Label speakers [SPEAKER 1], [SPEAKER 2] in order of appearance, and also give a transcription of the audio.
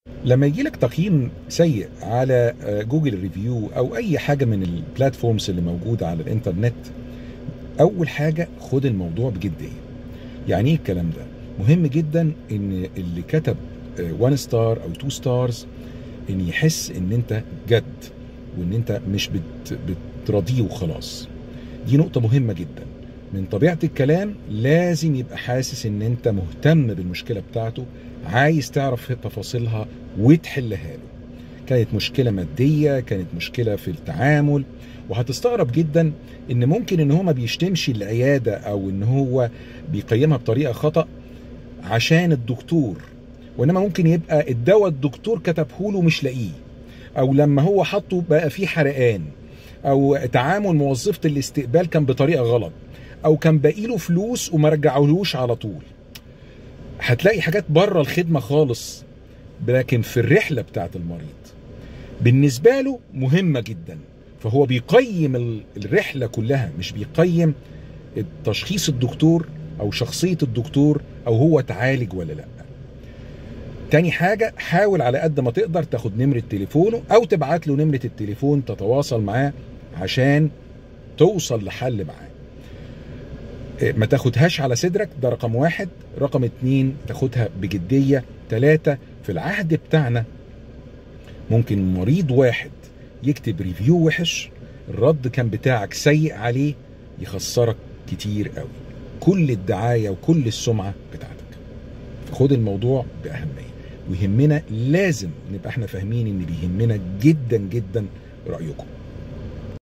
[SPEAKER 1] لما يجي لك تقييم سيء على آه، جوجل ريفيو او اي حاجه من البلاتفورمز اللي موجوده على الانترنت اول حاجه خد الموضوع بجديه يعني ايه الكلام ده مهم جدا ان اللي كتب 1 ستار او 2 ستارز ان يحس ان انت جد وان انت مش بت بتراضيه وخلاص دي نقطه مهمه جدا من طبيعه الكلام لازم يبقى حاسس ان انت مهتم بالمشكله بتاعته عايز تعرف تفاصيلها وتحلها له كانت مشكله ماديه كانت مشكله في التعامل وهتستغرب جدا ان ممكن ان هو ما بيشتمش العياده او ان هو بيقيمها بطريقه خطا عشان الدكتور وانما ممكن يبقى الدواء الدكتور كتبه له مش لاقيه او لما هو حطه بقى فيه حرقان او تعامل موظفه الاستقبال كان بطريقه غلط او كان باقي له فلوس وما رجعولوش على طول هتلاقي حاجات بره الخدمه خالص لكن في الرحله بتاعت المريض بالنسبه له مهمه جدا فهو بيقيم ال- الرحله كلها مش بيقيم تشخيص الدكتور او شخصيه الدكتور او هو اتعالج ولا لا تاني حاجة حاول على قد ما تقدر تاخد نمرة تليفونه أو تبعت له نمرة التليفون تتواصل معاه عشان توصل لحل معاه إيه، ما تاخدهاش على صدرك ده رقم واحد رقم اتنين تاخدها بجدية تلاتة في العهد بتاعنا ممكن مريض واحد يكتب ريفيو وحش الرد كان بتاعك سيء عليه يخسرك كتير قوي كل الدعاية وكل السمعة بتاعتك خد الموضوع بأهمية ويهمنا لازم نبقى احنا فاهمين ان بيهمنا جدا جدا رأيكم